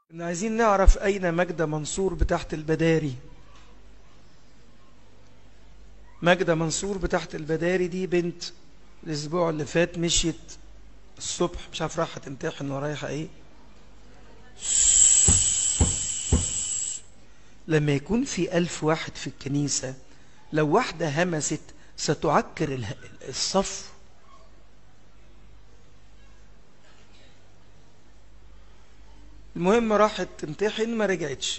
كنا عايزين نعرف أين مجدة منصور بتحت البداري مجدة منصور بتحت البداري دي بنت الأسبوع اللي فات مشيت الصبح مش عارف رايحة تمتحن ورايحة إيه لما يكون في ألف واحد في الكنيسة لو واحدة همست ستعكر اله- الصف المهم راحت تمتحن ما رجعتش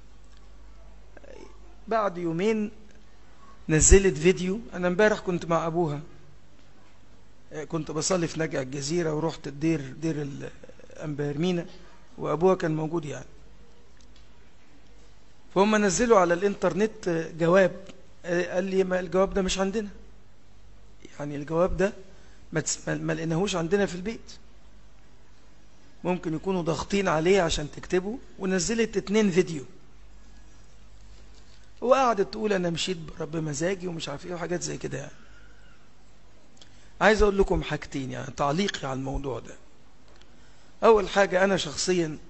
بعد يومين نزلت فيديو انا امبارح كنت مع ابوها كنت بصلي في نجع الجزيرة ورحت الدير دير الأنبارمينا وأبوها كان موجود يعني فهم نزلوا على الإنترنت جواب قال لي ما الجواب ده مش عندنا يعني الجواب ده ما, تس... ما لقيناهوش عندنا في البيت ممكن يكونوا ضاغطين عليه عشان تكتبه ونزلت اتنين فيديو وقعدت تقول انا مشيت برب مزاجي ومش عارف ايه وحاجات زي كده يعني عايز اقول لكم حاجتين يعني تعليقي على الموضوع ده اول حاجة انا شخصيا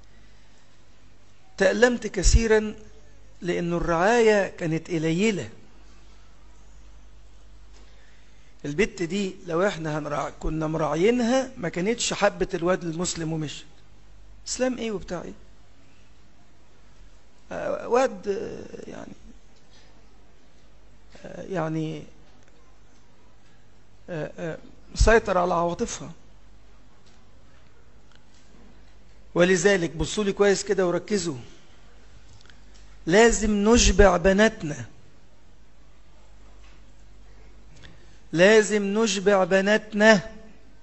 تألمت كثيرا لأن الرعاية كانت قليلة البت دي لو احنا هنرع... كنا مراعينها ما كانتش حبة الواد المسلم ومشت اسلام ايه وبتاع ايه آه، واد آه، يعني آه، يعني آه، آه، مسيطر على عواطفها ولذلك بصوا لي كويس كده وركزوا لازم نشبع بناتنا لازم نشبع بناتنا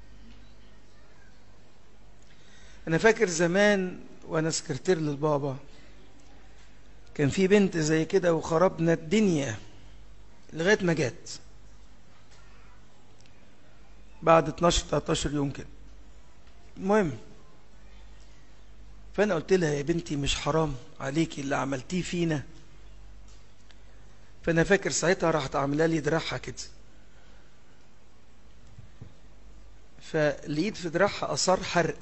انا فاكر زمان وانا سكرتير للبابا كان في بنت زي كده وخربنا الدنيا لغايه ما جت بعد 12 13 يوم كده المهم فانا قلت لها يا بنتي مش حرام عليكي اللي عملتيه فينا فانا فاكر ساعتها راحت عامله لي دراعها كده فلقيت في دراعها اثار حرق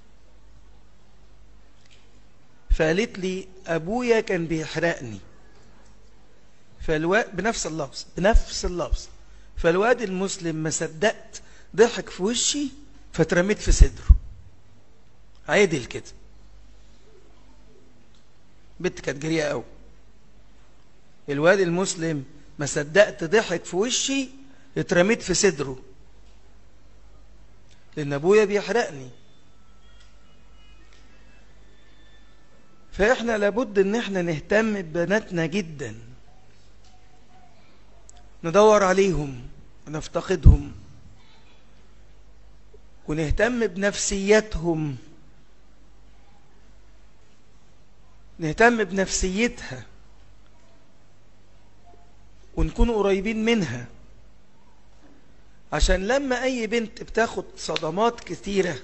فقالت لي ابويا كان بيحرقني فالواد بنفس اللفظ بنفس اللفظ فالواد المسلم ما صدقت ضحك في وشي فاترميت في صدره عادل كده بنت كانت جريئه قوي الواد المسلم ما صدقت ضحك في وشي اترميت في صدره لان ابويا بيحرقني فاحنا لابد ان احنا نهتم ببناتنا جدا ندور عليهم ونفتقدهم ونهتم بنفسيتهم نهتم بنفسيتها ونكون قريبين منها عشان لما اي بنت بتاخد صدمات كثيرة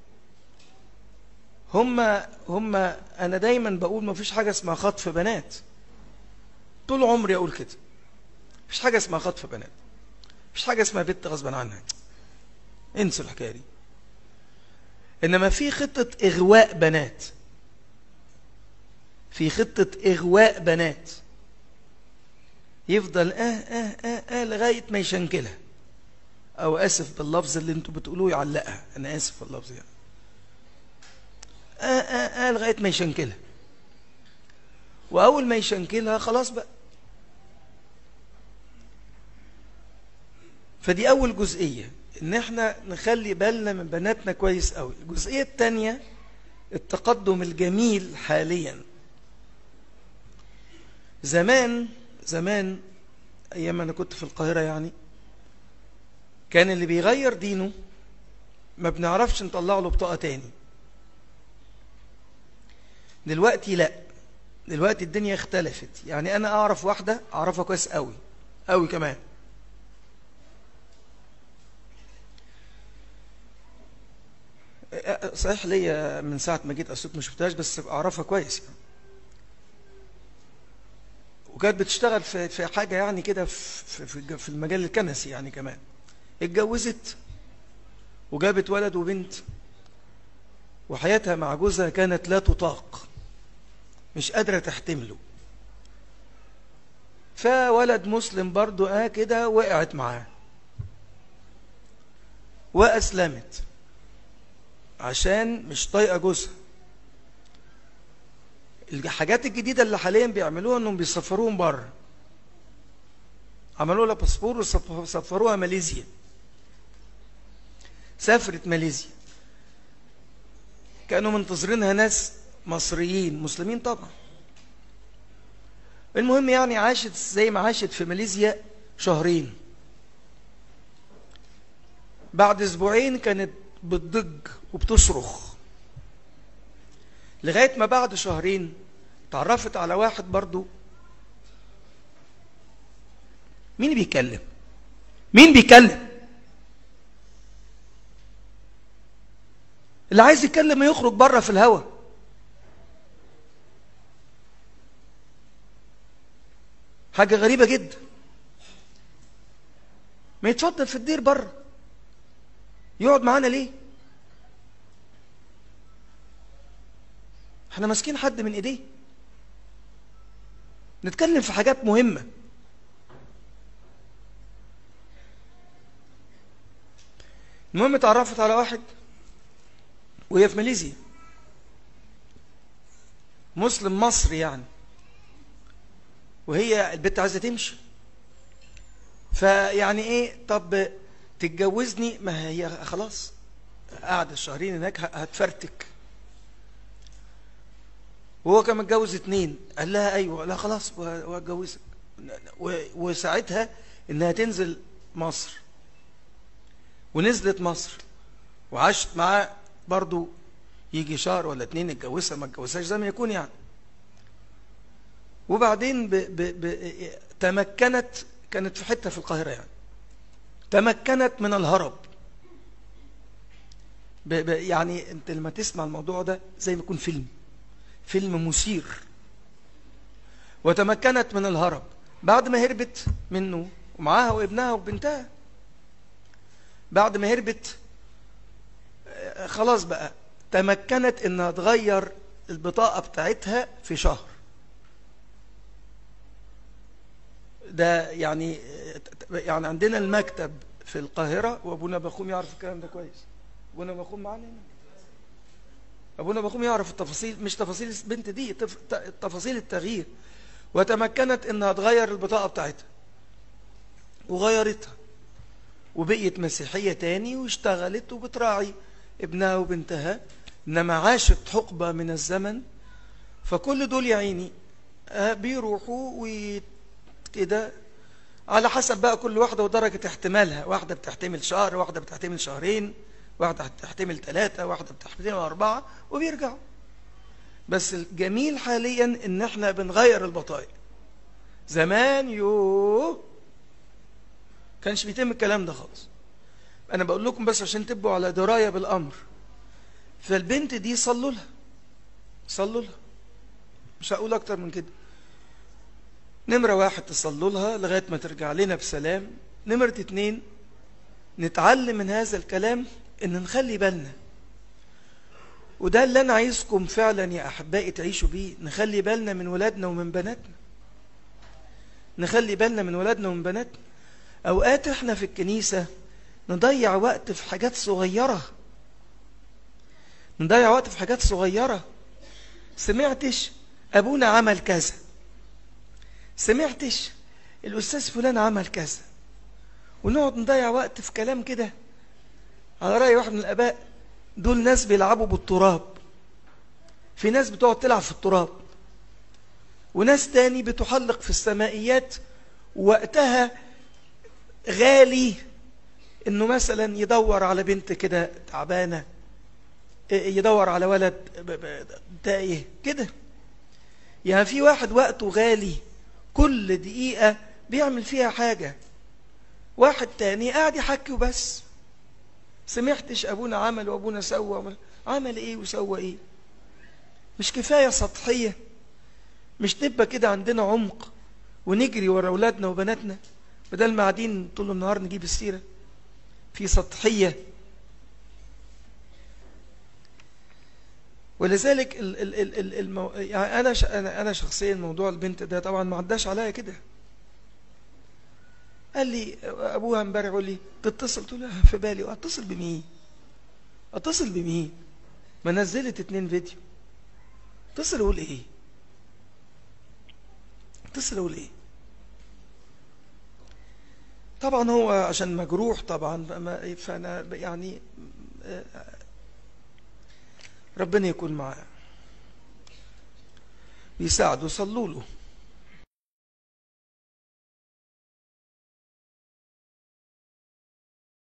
هما هما انا دايما بقول ما فيش حاجة اسمها خطف بنات طول عمري اقول كده مفيش حاجة اسمها خطف بنات مفيش حاجة اسمها بنت غصبا عنها انسوا الحكاية دي انما في خطة اغواء بنات في خطة إغواء بنات يفضل آه آه آه آه لغاية ما يشنكلها أو آسف باللفظ اللي انتوا بتقولوه يعلقها أنا آسف باللفظ يعني آه آه آه لغاية ما يشنكلها وأول ما يشنكلها خلاص بقى فدي أول جزئية إن احنا نخلي بالنا من بناتنا كويس قوي الجزئية الثانية التقدم الجميل حالياً زمان زمان ايام انا كنت في القاهره يعني كان اللي بيغير دينه ما بنعرفش نطلع له بطاقه تاني دلوقتي لا دلوقتي الدنيا اختلفت يعني انا اعرف واحده اعرفها كويس قوي قوي كمان صحيح ليا من ساعه ما جيت اسيوط ما شفتهاش بس اعرفها كويس يعني وكانت بتشتغل في في حاجة يعني كده في في في المجال الكنسي يعني كمان اتجوزت وجابت ولد وبنت وحياتها مع جوزها كانت لا تطاق مش قادرة تحتمله فولد مسلم برضو اه كده وقعت معاه وأسلمت عشان مش طايقة جوزها الحاجات الجديدة اللي حاليا بيعملوها انهم بيسفروهم بره عملوا لها باسبور وسفروها ماليزيا سافرت ماليزيا كانوا منتظرينها ناس مصريين مسلمين طبعا المهم يعني عاشت زي ما عاشت في ماليزيا شهرين بعد اسبوعين كانت بتضج وبتصرخ لغاية ما بعد شهرين تعرفت على واحد برضو مين بيتكلم مين بيتكلم اللي عايز يتكلم يخرج بره في الهواء حاجة غريبة جدا ما يتفضل في الدير بره يقعد معانا ليه احنا ماسكين حد من ايديه نتكلم في حاجات مهمة المهم اتعرفت على واحد وهي في ماليزيا مسلم مصري يعني وهي البنت عايزة تمشي فيعني ايه طب تتجوزني ما هي خلاص قاعدة الشهرين هناك هتفرتك وهو كان متجوز اتنين قال لها ايوه لا خلاص واتجوزك وساعتها انها تنزل مصر ونزلت مصر وعاشت معاه برضو يجي شهر ولا اتنين اتجوزها ما اتجوزهاش زي ما يكون يعني وبعدين ب ب ب تمكنت كانت في حتة في القاهرة يعني تمكنت من الهرب ب ب يعني انت لما تسمع الموضوع ده زي ما يكون فيلم فيلم مثير وتمكنت من الهرب بعد ما هربت منه ومعاها وابنها وبنتها بعد ما هربت خلاص بقى تمكنت انها تغير البطاقة بتاعتها في شهر ده يعني يعني عندنا المكتب في القاهرة وابونا بخوم يعرف الكلام ده كويس ابونا بخوم معانا هنا ابونا بخوم يعرف التفاصيل مش تفاصيل البنت دي تفاصيل التغيير وتمكنت انها تغير البطاقة بتاعتها وغيرتها وبقيت مسيحية تاني واشتغلت وبتراعي ابنها وبنتها انما عاشت حقبة من الزمن فكل دول يا عيني بيروحوا وكده على حسب بقى كل واحدة ودرجة احتمالها واحدة بتحتمل شهر واحدة بتحتمل شهرين واحدة بتحتمل ثلاثة واحدة بتحتمل أربعة وبيرجعوا بس الجميل حاليا ان احنا بنغير البطايق زمان يو كانش بيتم الكلام ده خالص انا بقول لكم بس عشان تبقوا على دراية بالامر فالبنت دي صلوا لها صلوا لها مش هقول اكتر من كده نمرة واحد تصلوا لها لغاية ما ترجع لنا بسلام نمرة اتنين نتعلم من هذا الكلام ان نخلي بالنا وده اللي انا عايزكم فعلا يا احبائي تعيشوا بيه نخلي بالنا من ولادنا ومن بناتنا نخلي بالنا من ولادنا ومن بناتنا اوقات احنا في الكنيسة نضيع وقت في حاجات صغيرة نضيع وقت في حاجات صغيرة سمعتش ابونا عمل كذا سمعتش الاستاذ فلان عمل كذا ونقعد نضيع وقت في كلام كده على رأي واحد من الاباء دول ناس بيلعبوا بالتراب في ناس بتقعد تلعب في التراب وناس تاني بتحلق في السمائيات وقتها غالي انه مثلا يدور على بنت كده تعبانة يدور على ولد تايه كده يعني في واحد وقته غالي كل دقيقة بيعمل فيها حاجة واحد تاني قاعد يحكي وبس سمعتش أبونا عمل وأبونا سوى عمل إيه وسوى إيه مش كفاية سطحية مش نبقى كده عندنا عمق ونجري ورا أولادنا وبناتنا بدل ما قاعدين طول النهار نجيب السيرة في سطحية ولذلك ال ال ال ال المو... يعني أنا, ش... أنا أنا شخصيا موضوع البنت ده طبعا ما عداش عليا كده قال لي أبوها امبارح يقول لي تتصل قلت له في بالي أتصل بمين أتصل بمين ما نزلت اتنين فيديو اتصل أقول إيه اتصل أقول إيه طبعا هو عشان مجروح طبعا فأنا يعني ربنا يكون معاه بيساعده صلوا له